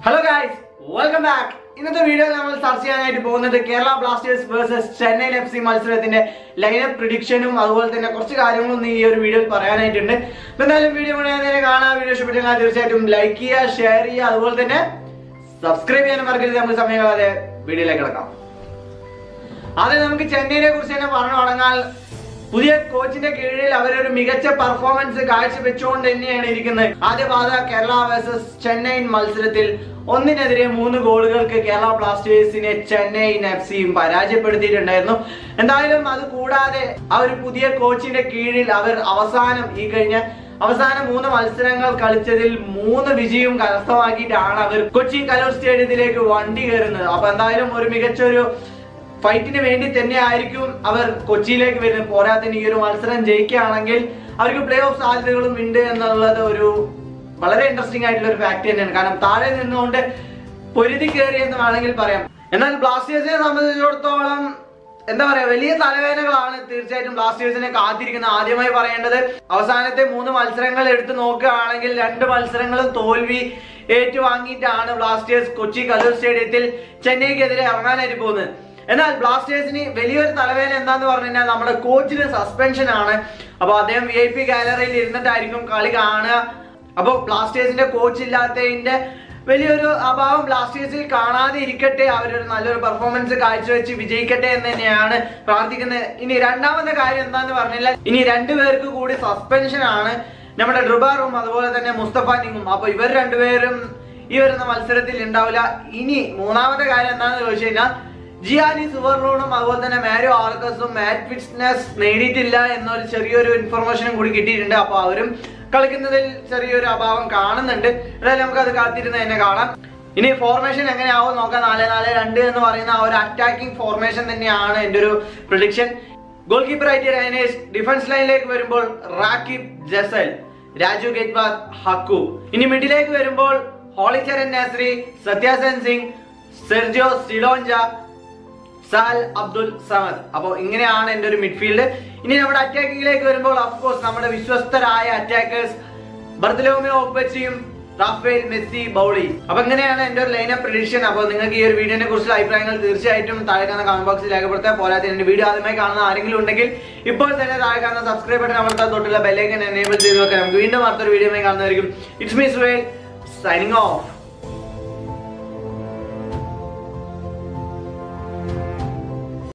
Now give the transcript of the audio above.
hello guys welcome back ഇന്നത്തെ വീഡിയോയിൽ നമ്മൾ ചർച്ച ചെയ്യാനായിട്ട് പോകുന്നത് Kerala Blasters versus Chennaiyin F C മത്സരത്തിന്റെ ലൈനപ്പ് പ്രിഡിക്ഷനും അതുപോലെ തന്നെ കുറച്ച് കാര്യങ്ങളും ഈ ഒരു വീഡിയോയിൽ പറയാനായിട്ടുണ്ട് അപ്പൊ എന്തായാലും വീഡിയോ മുഴുവൻ നേരെ കാണാം വീഡിയോ ഇഷ്ടപ്പെട്ടെങ്കിൽ തീർച്ചയായിട്ടും ലൈക്ക് ചെയ്യുക ഷെയർ ചെയ്യുക അതുപോലെ തന്നെ സബ്സ്ക്രൈബ് ചെയ്യാനും മറക്കരുത് നമുക്ക് സമയം കളയാതെ വീഡിയോയിലേക്ക് കിടക്കാം ആദ്യം നമുക്ക് ചെന്നൈനെ കുറിച്ച് തന്നെ പറഞ്ഞു തുടങ്ങാൻ പുതിയ കോച്ചിന്റെ കീഴിൽ അവരൊരു മികച്ച പെർഫോമൻസ് കാഴ്ചവെച്ചുകൊണ്ട് തന്നെയാണ് ഇരിക്കുന്നത് ആദ്യ പാത കേരള വേഴ്സസ് ചെന്നൈയിൻ മത്സരത്തിൽ ഒന്നിനെതിരെ മൂന്ന് ഗോളുകൾക്ക് കേരള ബ്ലാസ്റ്റേഴ്സിനെ ചെന്നൈയിൻ എഫ് സിയും പരാജയപ്പെടുത്തിയിട്ടുണ്ടായിരുന്നു എന്തായാലും അത് കൂടാതെ ആ ഒരു പുതിയ കോച്ചിന്റെ കീഴിൽ അവർ അവസാനം ഈ കഴിഞ്ഞ അവസാന മൂന്ന് മത്സരങ്ങൾ കളിച്ചതിൽ മൂന്ന് വിജയവും കരസ്ഥമാക്കിയിട്ടാണ് അവർ കൊച്ചി കലൂർ സ്റ്റേഡിയത്തിലേക്ക് വണ്ടി കയറുന്നത് അപ്പൊ എന്തായാലും ഒരു മികച്ച ഒരു ഫൈറ്റിന് വേണ്ടി തന്നെ ആയിരിക്കും അവർ കൊച്ചിയിലേക്ക് വരുന്നത് പോരാത്തിന് ഈ ഒരു മത്സരം ജയിക്കുകയാണെങ്കിൽ അവർക്ക് പ്ലേ ഓഫ് സാധ്യതകളും ഉണ്ട് എന്നുള്ളത് ഒരു വളരെ ഇൻട്രസ്റ്റിംഗ് ആയിട്ടുള്ള ഒരു ഫാക്ട് തന്നെയാണ് കാരണം താഴെ നിന്നുകൊണ്ട് പൊരുതി കയറി എന്ന് വേണമെങ്കിൽ പറയാം എന്നാൽ ബ്ലാസ്റ്റേഴ്സിനെ സംബന്ധിച്ചിടത്തോളം എന്താ പറയാ വലിയ തലവേദനകളാണ് തീർച്ചയായിട്ടും ബ്ലാസ്റ്റേഴ്സിനെ കാത്തിരിക്കുന്നത് ആദ്യമായി പറയേണ്ടത് അവസാനത്തെ മൂന്ന് മത്സരങ്ങൾ എടുത്തു നോക്കുകയാണെങ്കിൽ രണ്ട് മത്സരങ്ങളും തോൽവി ഏറ്റുവാങ്ങിയിട്ടാണ് ബ്ലാസ്റ്റേഴ്സ് കൊച്ചി കലൂർ സ്റ്റേഡിയത്തിൽ ചെന്നൈക്കെതിരെ ഇറങ്ങാനായിട്ട് പോകുന്നത് എന്നാൽ ബ്ലാസ്റ്റേഴ്സിന് വലിയൊരു തലവേദന എന്താന്ന് പറഞ്ഞു കഴിഞ്ഞാൽ നമ്മുടെ കോച്ചിന് സസ്പെൻഷൻ ആണ് അപ്പൊ അദ്ദേഹം വി ഐ പി ഗാലറിയിൽ ഇരുന്നിട്ടായിരിക്കും കളി കാണുക അപ്പൊ ബ്ലാസ്റ്റേഴ്സിന്റെ കോച്ച് ഇല്ലാത്തതിന്റെ വലിയൊരു അഭാവം ബ്ലാസ്റ്റേഴ്സിൽ കാണാതെ ഇരിക്കട്ടെ അവരൊരു നല്ലൊരു പെർഫോമൻസ് കാഴ്ചവെച്ച് വിജയിക്കട്ടെ എന്ന് തന്നെയാണ് പ്രാർത്ഥിക്കുന്നത് ഇനി രണ്ടാമത്തെ കാര്യം എന്താന്ന് പറഞ്ഞാൽ ഇനി രണ്ടുപേർക്ക് കൂടി സസ്പെൻഷൻ ആണ് നമ്മുടെ ഡ്രുബാറും അതുപോലെ തന്നെ മുസ്തഫ നിങ്ങും അപ്പൊ ഇവർ രണ്ടുപേരും ഈ വരുന്ന മത്സരത്തിൽ ഉണ്ടാവില്ല ഇനി മൂന്നാമത്തെ കാര്യം എന്താണെന്ന് ചോദിച്ചു കഴിഞ്ഞാൽ ജിയാനി സുവർണൂണും അതുപോലെ തന്നെ മാരിയോ ആർക്കസും മാറ്റ് ഫിറ്റ്നസ് നേടിയിട്ടില്ല എന്നൊരു ചെറിയൊരു ഇൻഫർമേഷനും കൂടി കിട്ടിയിട്ടുണ്ട് അപ്പൊ അവരും കളിക്കുന്നതിൽ ചെറിയൊരു അഭാവം കാണുന്നുണ്ട് എന്തായാലും നമുക്ക് അത് കാത്തിരുന്ന് തന്നെ കാണാം ഇനി ഫോർമേഷൻ എങ്ങനെയാവും നോക്കാം നാല് നാല് രണ്ട് എന്ന് പറയുന്ന ആ ഒരു അറ്റാക്കിംഗ് ഫോർമേഷൻ തന്നെയാണ് എൻ്റെ ഒരു പ്രൊഡിക്ഷൻ ഗോൾ കീപ്പർ ആയിട്ട് രൈനേഷ് ഡിഫൻസ് ലൈനിലേക്ക് വരുമ്പോൾ റാക്കിബ് ജസൽ രാജു ഗെറ്റ്വാദ് ഹക്കു ഇനി മിഡിലേക്ക് വരുമ്പോൾ ഹോളിച്ചരൻ നാസ്രി സത്യാസൻ സിംഗ് സെർജിയോ സിഡോഞ്ച സാൽ അബ്ദുൽ സമദ് അപ്പോൾ ഇങ്ങനെയാണ് എൻ്റെ ഒരു മിഡ്ഫീൽഡ് ഇനി നമ്മുടെ അറ്റാക്കിങ്ങിലേക്ക് വരുമ്പോൾ കോഴ്സ് നമ്മുടെ വിശ്വസ്തരായ അറ്റാക്കേഴ്സ് ബർത്തലോമിയോ ഒപ്പച്ചിയും റാഫേൽ മെസ്സി ബൗളി അപ്പൊ ഇങ്ങനെയാണ് എൻ്റെ ഒരു ലൈനപ്പ് പ്രഡിക്ഷൻ അപ്പോൾ നിങ്ങൾക്ക് ഈ ഒരു വീഡിയോനെ കുറിച്ചുള്ള അഭിപ്രായങ്ങൾ തീർച്ചയായിട്ടും താഴെ കാണുന്ന കമന്റ് ബോക്സിൽ രേഖപ്പെടുത്താൻ പോരാതെ എൻ്റെ വീഡിയോ ആദ്യമായി കാണുന്ന ആരെങ്കിലും ഉണ്ടെങ്കിൽ ഇപ്പോൾ തന്നെ താഴെ കാണുന്ന സബ്സ്ക്രൈബ് ബട്ടൺ അമർത്താൻ തൊട്ടുള്ള ബെല്ലൈക്കൻ എനേബിൾ ചെയ്ത് വെക്കാം നമുക്ക് വീണ്ടും അടുത്തൊരു വീഡിയോ കാണുന്നതായിരിക്കും it's me Suvel signing of